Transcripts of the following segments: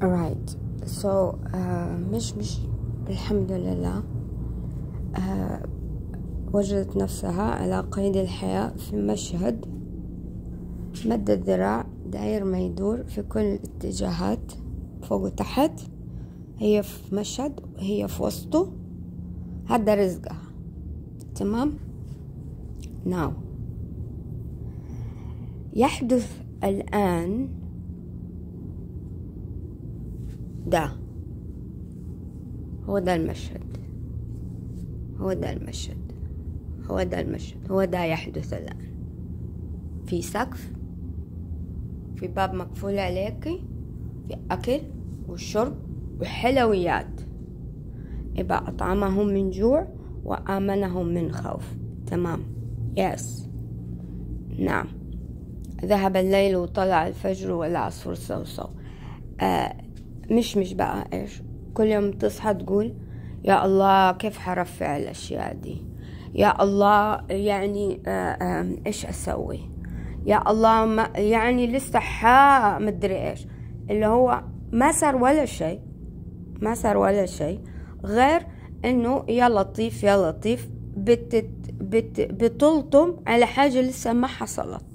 right so uh, مش مش الحمد لله uh, وجدت نفسها على قيد الحياة في مشهد مد الذراع داير ما يدور في كل الاتجاهات فوق وتحت هي في مشهد هي في وسطه هذا رزقها تمام ناو يحدث الآن ده هو ده المشهد هو ده المشهد هو ده المشهد هو ده يحدث الآن في سقف في باب مقفول عليكي في أكل وشرب وحلويات يبقى أطعمهم من جوع وآمنهم من خوف تمام يس نعم ذهب الليل وطلع الفجر والعصفور صوصو آه مش مش بقى ايش كل يوم تصحى تقول يا الله كيف حرفع الاشياء دي يا الله يعني آه آه ايش اسوي يا الله ما يعني لسه حا مدري ايش اللي هو ما صار ولا شيء ما صار ولا شيء غير انه يا لطيف يا لطيف بتت بت بتلطم على حاجة لسه ما حصلت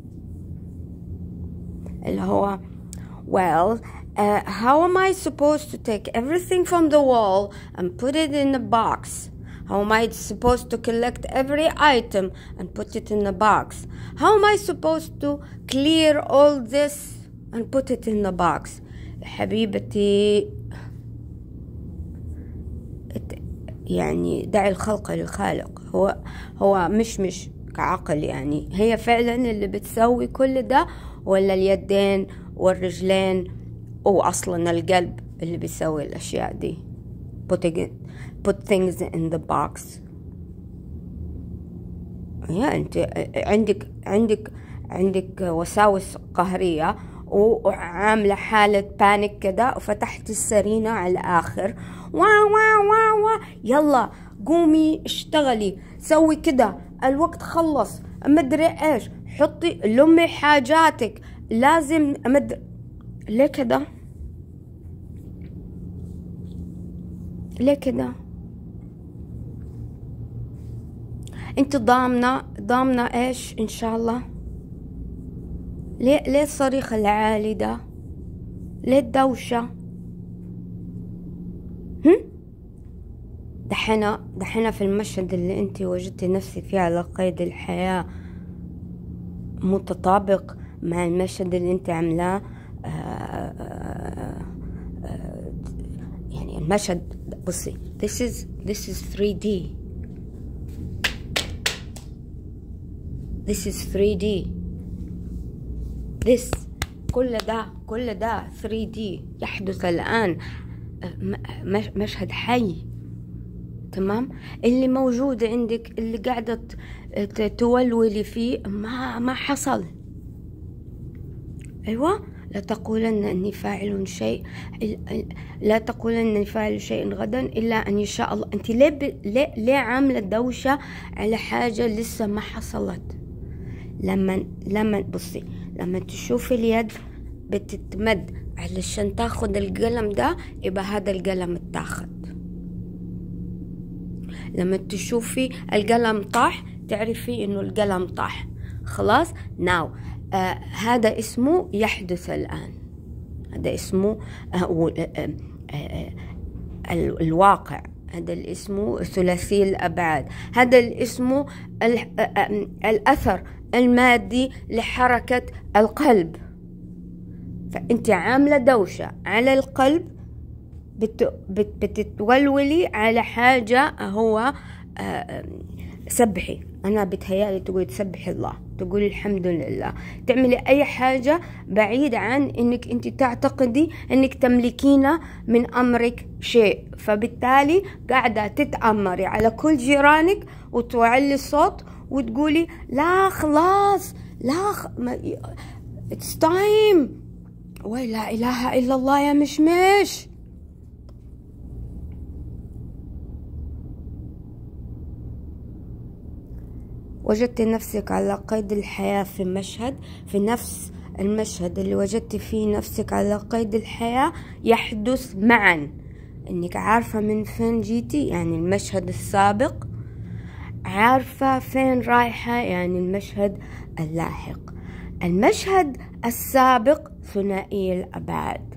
اللي هو well uh, how am I supposed to take everything from the wall and put it in a box how am I supposed to collect every item and put it in a box how am I supposed to clear all this and put it in a box حبيبتي يعني دعي الخلق للخالق هو هو مش مش كعقل يعني هي فعلا اللي بتسوي كل ده ولا اليدين والرجلين واصلا القلب اللي بيسوي الاشياء دي putting it, put things in the box يا انت عندك عندك عندك وساوس قهريه وعاملة حالة بانيك كده وفتحت السرينة على الآخر وا وا وا وا يلا قومي اشتغلي سوي كده الوقت خلص مدري ايش حطي لمي حاجاتك لازم مد ليه كده ليه كده انت ضامنة ضامنة ايش ان شاء الله ليه ليه الصريخ العالي ده ليه الدوشة هم دحنا دحنا في المشهد اللي انت وجدتي نفسك فيه على قيد الحياة متطابق مع المشهد اللي انت عاملاه يعني المشهد بصي this is this is 3D this is 3D this كل ده كل ده 3D يحدث الآن مشهد حي تمام اللي موجود عندك اللي قاعدة تولولي فيه ما ما حصل أيوة لا تقولن أني فاعل شيء لا تقولن أني فاعل شيء غدا إلا أن يشاء الله أنت ليه ب... ليه, ليه عاملة دوشة على حاجة لسه ما حصلت لما لما بصي لما تشوفي اليد بتتمد علشان تاخد القلم ده يبقى هذا القلم اتاخد لما تشوفي القلم طاح تعرفي انه القلم طاح خلاص ناو آه هذا اسمه يحدث الآن هذا اسمه آه آه آه الواقع هذا اللي اسمه ثلاثي الأبعاد هذا اللي اسمه الأثر المادي لحركة القلب فأنت عاملة دوشة على القلب بت بت بتتولولي على حاجة هو سبحي أنا بتهيألي تقولي تسبحي الله تقولي الحمد لله تعملي أي حاجة بعيد عن إنك أنت تعتقدي إنك تملكين من أمرك شيء فبالتالي قاعدة تتأمري على كل جيرانك وتعلي الصوت وتقولي لا خلاص لا خ... it's time ولا إله إلا الله يا مشمش وجدت نفسك على قيد الحياة في مشهد في نفس المشهد اللي وجدت فيه نفسك على قيد الحياة يحدث معا انك عارفة من فين جيتي يعني المشهد السابق عارفة فين رايحة يعني المشهد اللاحق المشهد السابق ثنائي الأبعاد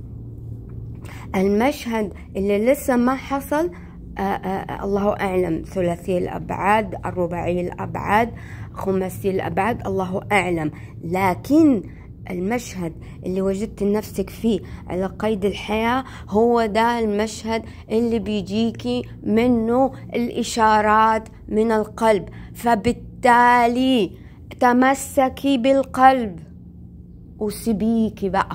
المشهد اللي لسه ما حصل آآ آآ الله أعلم ثلاثي الأبعاد الرباعي الأبعاد خماسي الأبعاد الله أعلم لكن المشهد اللي وجدت نفسك فيه على قيد الحياة هو ده المشهد اللي بيجيكي منه الإشارات من القلب فبالتالي تمسكي بالقلب وسيبيكي بقى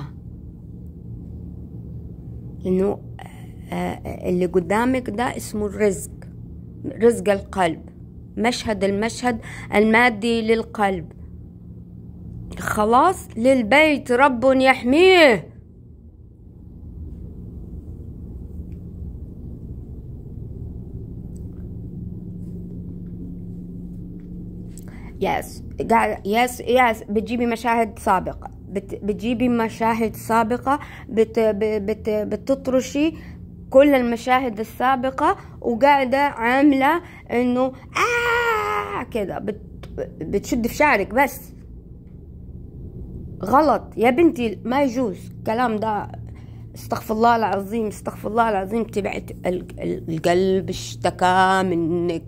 لأنه اللي قدامك ده اسمه الرزق رزق القلب مشهد المشهد المادي للقلب خلاص للبيت رب يحميه يس قاعد يس يس بتجيبي مشاهد سابقة بت بتجيبي مشاهد سابقة بت بت بتطرشي كل المشاهد السابقة وقاعدة عاملة انه آه كده بت بتشد في شعرك بس غلط يا بنتي ما يجوز الكلام ده استغفر الله العظيم استغفر الله العظيم تبعت القلب اشتكى منك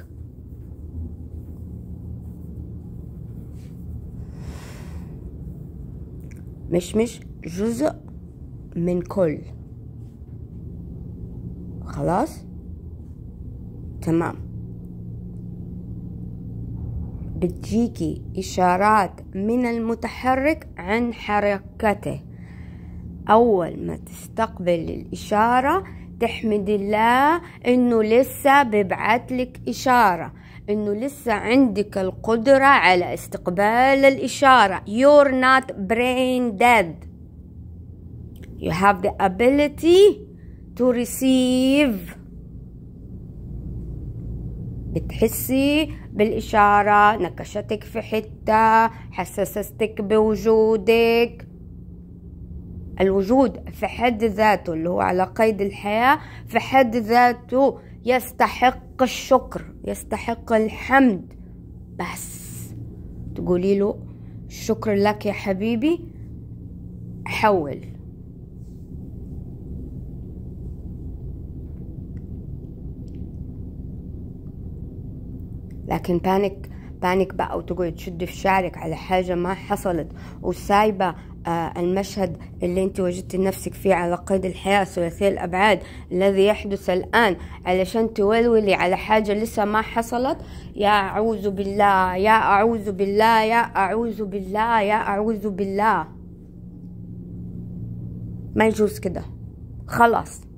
مش مش جزء من كل خلاص تمام بتجيكي إشارات من المتحرك عن حركته أول ما تستقبل الإشارة تحمد الله إنه لسه ببعتلك إشارة إنه لسه عندك القدرة على استقبال الإشارة You're not brain dead You have the ability to receive بتحسي بالإشارة نكشتك في حتة حسستك بوجودك الوجود في حد ذاته اللي هو على قيد الحياة في حد ذاته يستحق الشكر يستحق الحمد بس تقولي له شكر لك يا حبيبي حول لكن بانيك بانيك بقى وتقعد تشد في شعرك على حاجة ما حصلت وسايبة آه المشهد اللي انت وجدت نفسك فيه على قيد الحياة ثلاثي الأبعاد الذي يحدث الآن علشان تولولي على حاجة لسه ما حصلت يا أعوذ بالله يا أعوذ بالله يا أعوذ بالله يا أعوذ بالله ما يجوز كده خلاص